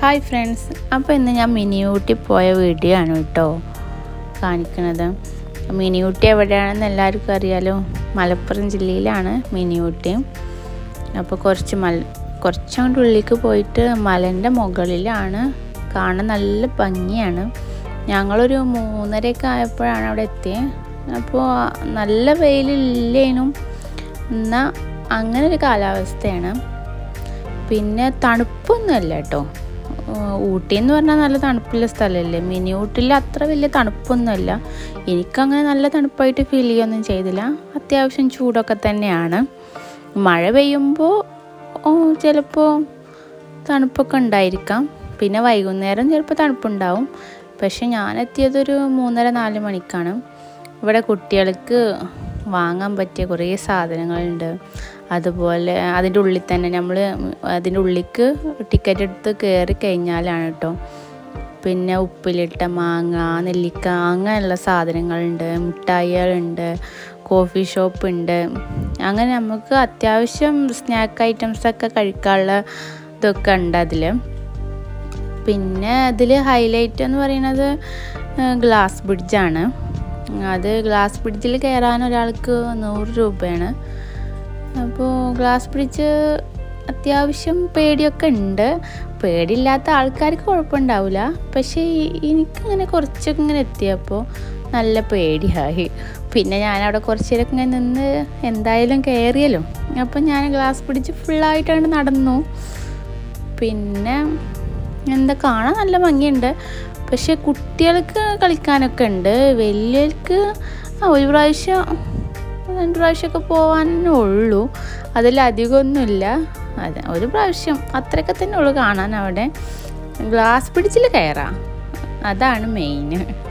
hi friends അപ്പോൾ ഇന്ന് ഞാൻ മിനി ഊട്ടി പോയ വീഡിയോ ആണ് കേട്ടോ കാണിക്കുന്നത് മിനി ഊട്ടി എവിടെയാണെന്ന് എല്ലാവർക്കും അറിയാലോ മലപ്പുറം ജില്ലയിലാണ് മിനി ഊട്ടി അപ്പോൾ കുറച്ച് മല കുറച്ചങ്ങോട്ട് ഉള്ളിലേക്ക് പോയിട്ട് മലൻ്റെ മുകളിലാണ് കാണാൻ നല്ല ഭംഗിയാണ് ഞങ്ങളൊരു മൂന്നരയൊക്കെ ആയപ്പോഴാണ് അവിടെ എത്തിയത് അപ്പോൾ നല്ല വെയിലില്ലേനും എന്നാൽ അങ്ങനെ ഒരു കാലാവസ്ഥയാണ് പിന്നെ തണുപ്പൊന്നുമല്ല കേട്ടോ ഊട്ടി എന്ന് പറഞ്ഞാൽ നല്ല തണുപ്പുള്ള സ്ഥലമല്ലേ മിനി ഊട്ടിയിൽ അത്ര വലിയ തണുപ്പൊന്നുമല്ല എനിക്കങ്ങനെ നല്ല തണുപ്പായിട്ട് ഫീൽ ചെയ്യുകയൊന്നും ചെയ്തില്ല അത്യാവശ്യം ചൂടൊക്കെ തന്നെയാണ് മഴ പെയ്യുമ്പോൾ ചിലപ്പോൾ തണുപ്പൊക്കെ ഉണ്ടായിരിക്കാം പിന്നെ വൈകുന്നേരം ചിലപ്പോൾ തണുപ്പുണ്ടാവും പക്ഷെ ഞാൻ എത്തിയതൊരു മൂന്നര നാല് മണിക്കാണ് ഇവിടെ കുട്ടികൾക്ക് വാങ്ങാൻ പറ്റിയ കുറേ സാധനങ്ങളുണ്ട് അതുപോലെ അതിൻ്റെ ഉള്ളിൽ തന്നെ നമ്മൾ അതിൻ്റെ ഉള്ളിലേക്ക് ടിക്കറ്റ് എടുത്ത് കയറി കഴിഞ്ഞാലാണ് കേട്ടോ പിന്നെ ഉപ്പിലിട്ട മാങ്ങ നെല്ലിക്ക അങ്ങനെയുള്ള സാധനങ്ങളുണ്ട് മിഠായികളുണ്ട് കോഫി ഷോപ്പ് ഉണ്ട് അങ്ങനെ നമുക്ക് അത്യാവശ്യം സ്നാക്ക് ഐറ്റംസൊക്കെ കഴിക്കാനുള്ള ഇതൊക്കെ ഉണ്ട് അതിൽ പിന്നെ അതിൽ ഹൈലൈറ്റ് എന്ന് പറയുന്നത് ഗ്ലാസ് ബ്രിഡ്ജാണ് അത് ഗ്ലാസ് ബ്രിഡ്ജിൽ കയറാൻ ഒരാൾക്ക് നൂറ് രൂപയാണ് അപ്പോൾ ഗ്ലാസ് ബ്രിഡ്ജ് അത്യാവശ്യം പേടിയൊക്കെ ഉണ്ട് പേടിയില്ലാത്ത ആൾക്കാർക്ക് കുഴപ്പമുണ്ടാവില്ല പക്ഷേ എനിക്കിങ്ങനെ കുറച്ചൊക്കെ ഇങ്ങനെ എത്തിയപ്പോൾ നല്ല പേടിയായി പിന്നെ ഞാനവിടെ കുറച്ച് നേരമൊക്കെ ഇങ്ങനെ നിന്ന് എന്തായാലും കയറിയല്ലോ അപ്പം ഞാൻ ഗ്ലാസ് ബ്രിഡ്ജ് ഫുള്ളായിട്ടാണ് നടന്നു പിന്നെ എന്താ കാണാൻ നല്ല ഭംഗിയുണ്ട് പക്ഷെ കുട്ടികൾക്ക് കളിക്കാനൊക്കെ ഉണ്ട് വലിയവർക്ക് ഒരു പ്രാവശ്യം രണ്ട് പ്രാവശ്യമൊക്കെ പോകാനേ ഉള്ളൂ അതിലധികമൊന്നുമില്ല അതെ ഒരു പ്രാവശ്യം അത്രയൊക്കെ തന്നെ ഉള്ളൂ കാണാൻ അവിടെ ഗ്ലാസ് ബ്രിഡ്ജിൽ കയറാം അതാണ് മെയിൻ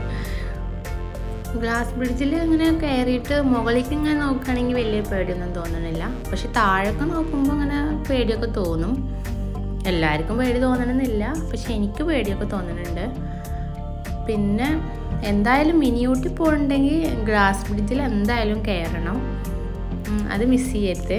ഗ്ലാസ് ബ്രിഡ്ജിൽ ഇങ്ങനെ കയറിയിട്ട് മുകളിലേക്ക് ഇങ്ങനെ നോക്കുകയാണെങ്കിൽ വലിയ പേടിയൊന്നും തോന്നണില്ല പക്ഷെ താഴൊക്കെ നോക്കുമ്പോൾ ഇങ്ങനെ പേടിയൊക്കെ തോന്നും എല്ലാവർക്കും പേടി തോന്നണമെന്നില്ല പക്ഷെ എനിക്ക് പേടിയൊക്കെ തോന്നുന്നുണ്ട് പിന്നെ എന്തായാലും മിനിയൂട്ടി പോകണമെങ്കിൽ ഗ്ലാസ് ബ്രിഡ്ജിൽ എന്തായാലും കയറണം അത് മിസ് ചെയ്യരുത്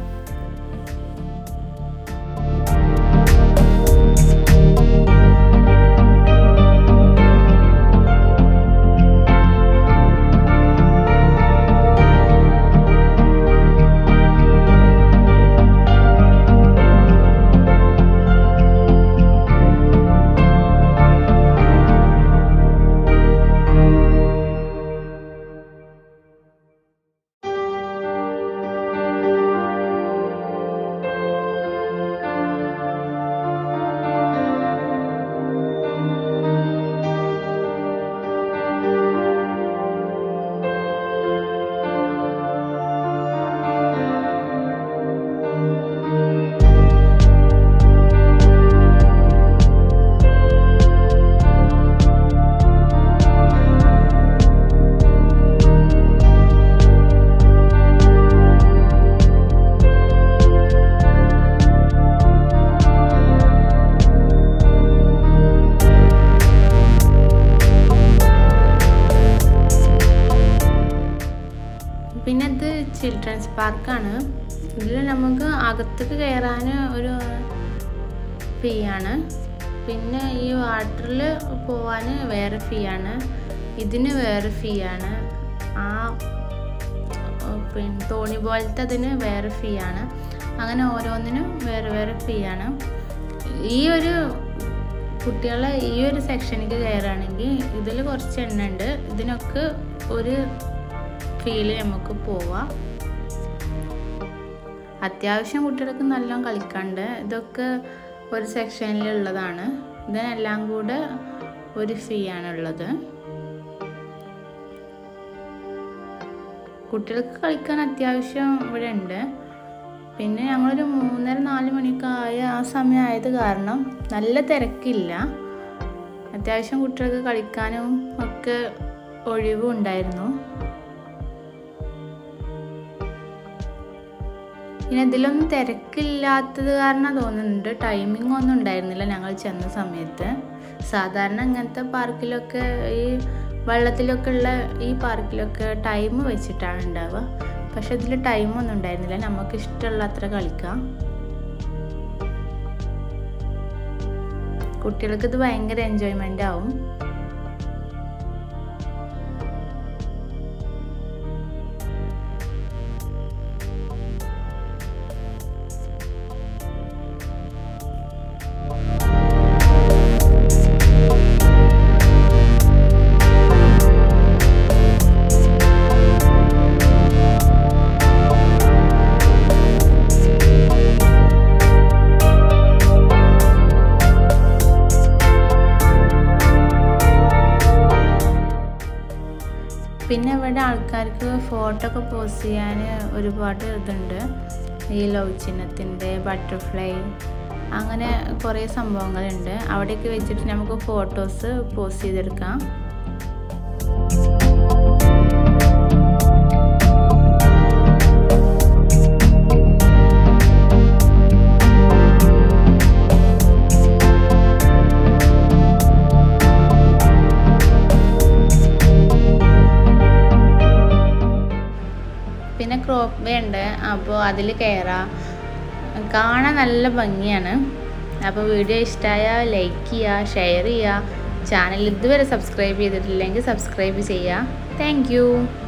പിന്നെ ഇത് ചിൽഡ്രൻസ് പാർക്കാണ് ഇതിൽ നമുക്ക് അകത്തേക്ക് കയറാൻ ഒരു ഫീ ആണ് പിന്നെ ഈ വാട്ടറിൽ പോവാൻ വേറെ ഫീ ആണ് ഇതിന് വേറെ ഫീ ആണ് ആ പിന്നെ തോണി പോലത്തെ അതിന് വേറെ ഫീ ആണ് അങ്ങനെ ഓരോന്നിനും വേറെ വേറെ ഫീ ആണ് ഈ ഒരു കുട്ടികളെ ഈ ഒരു സെക്ഷനിലേക്ക് കയറുകയാണെങ്കിൽ ഇതിൽ കുറച്ച് എണ്ണ ഉണ്ട് ഇതിനൊക്കെ ഒരു ഫീല് നമുക്ക് പോവാം അത്യാവശ്യം കുട്ടികൾക്ക് നല്ലോണം കളിക്കാണ്ട് ഇതൊക്കെ ഒരു സെക്ഷനിലുള്ളതാണ് ഇതിനെല്ലാം കൂടെ ഒരു ഫീ ആണുള്ളത് കുട്ടികൾക്ക് കളിക്കാൻ അത്യാവശ്യം ഇവിടെ ഉണ്ട് പിന്നെ ഞങ്ങളൊരു മൂന്നര നാല് മണിയൊക്കെ ആയ ആ സമയം ആയത് കാരണം നല്ല തിരക്കില്ല അത്യാവശ്യം കുട്ടികൾക്ക് കളിക്കാനും ഒക്കെ ഒഴിവും ഉണ്ടായിരുന്നു പിന്നെ ഇതിലൊന്നും തിരക്കില്ലാത്തത് കാരണം തോന്നുന്നുണ്ട് ടൈമിംഗ് ഒന്നും ഉണ്ടായിരുന്നില്ല ഞങ്ങൾ ചെന്ന സമയത്ത് സാധാരണ ഇങ്ങനത്തെ പാർക്കിലൊക്കെ ഈ വെള്ളത്തിലൊക്കെ ഉള്ള ഈ പാർക്കിലൊക്കെ ടൈം വെച്ചിട്ടാണ് ഉണ്ടാവുക പക്ഷെ ഇതിൽ ടൈമൊന്നും ഉണ്ടായിരുന്നില്ല നമുക്ക് ഇഷ്ടമുള്ള അത്ര കളിക്കാം കുട്ടികൾക്ക് ഇത് ഭയങ്കര എൻജോയ്മെൻ്റ് ആവും പിന്നെ ഇവിടെ ആൾക്കാർക്ക് ഫോട്ടോ ഒക്കെ പോസ്റ്റ് ചെയ്യാൻ ഒരുപാട് ഇതുണ്ട് ഈ ലവ് ചിഹ്നത്തിൻ്റെ ബട്ടർഫ്ലൈ അങ്ങനെ കുറേ സംഭവങ്ങളുണ്ട് അവിടെയൊക്കെ വെച്ചിട്ട് നമുക്ക് ഫോട്ടോസ് പോസ്റ്റ് ചെയ്തെടുക്കാം പിന്നെ ക്രോപ്പ് വേ ഉണ്ട് അപ്പോൾ അതിൽ കയറാം കാണാൻ നല്ല ഭംഗിയാണ് അപ്പോൾ വീഡിയോ ഇഷ്ടമായാൽ ലൈക്ക് ചെയ്യുക ഷെയർ ചെയ്യുക ചാനൽ ഇതുവരെ സബ്സ്ക്രൈബ് ചെയ്തിട്ടില്ലെങ്കിൽ സബ്സ്ക്രൈബ് ചെയ്യുക താങ്ക്